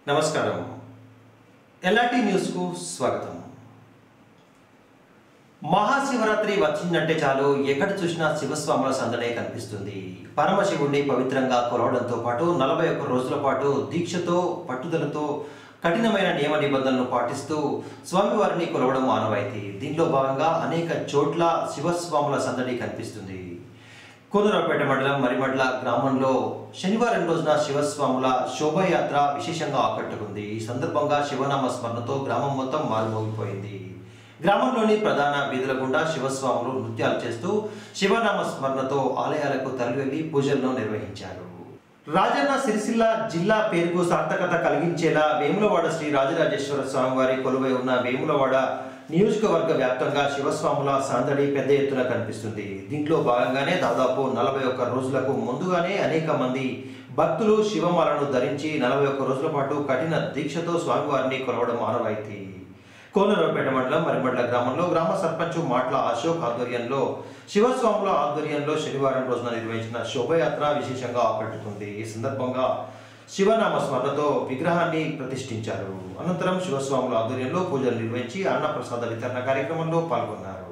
నమస్కారం ఎల్ఆర్టీ న్యూస్కు స్వాగతం మహాశివరాత్రి వచ్చిందంటే చాలు ఎక్కడ చూసినా శివస్వాముల సందడే కనిపిస్తుంది పరమశివుణ్ణి పవిత్రంగా కొలవడంతో పాటు నలభై ఒక్క రోజుల పాటు దీక్షతో పట్టుదలతో కఠినమైన నియమ నిబంధనలను పాటిస్తూ స్వామివారిని కొలవడం ఆనవాయితీ దీనిలో భాగంగా అనేక చోట్ల శివస్వాముల సందడి కనిపిస్తుంది కోనరావుపేట మండలం మరిమడ్ల గ్రామంలో శనివారం రోజున శివస్వాముల శోభయాత్ర విశేషంగా ఆకట్టుకుంది ఈ సందర్భంగా శివనామ స్మరణతో గ్రామం మొత్తం మారుమోగిపోయింది గ్రామంలోని ప్రధాన వీధుల గుండా శివస్వాములు నృత్యాలు చేస్తూ శివనామ స్మరణతో ఆలయాలకు తరలివెళ్లి పూజలను నిర్వహించారు రాజన్న సిరిసిల్ల జిల్లా పేరుకు సార్థకత కలిగించేలా వేములవాడ శ్రీ రాజరాజేశ్వర స్వామివారి కొలువై ఉన్న వేములవాడ నియోజకవర్గ వ్యాప్తంగా శివస్వాముల సందడి పెద్ద ఎత్తున కనిపిస్తుంది దీంట్లో భాగంగానే దాదాపు నలభై ఒక్క రోజులకు ముందుగానే అనేక మంది భక్తులు శివమాలను ధరించి నలభై ఒక్క రోజుల పాటు కఠిన దీక్షతో స్వామివారిని కొలవడం ఆనవాయితీ కోనరావుపేట మండలం మరిమడ్ల గ్రామంలో గ్రామ సర్పంచ్ మాట్ల అశోక్ ఆధ్వర్యంలో శివస్వాముల ఆధ్వర్యంలో శనివారం రోజున నిర్వహించిన శోభయాత్ర విశేషంగా ఆకట్టుకుంది ఈ సందర్భంగా శివనామ స్మరణతో విగ్రహాన్ని ప్రతిష్ఠించారు అనంతరం శివస్వాముల ఆధ్వర్యంలో పూజలు నిర్వహించి అన్నప్రసాద వితరణ కార్యక్రమంలో పాల్గొన్నారు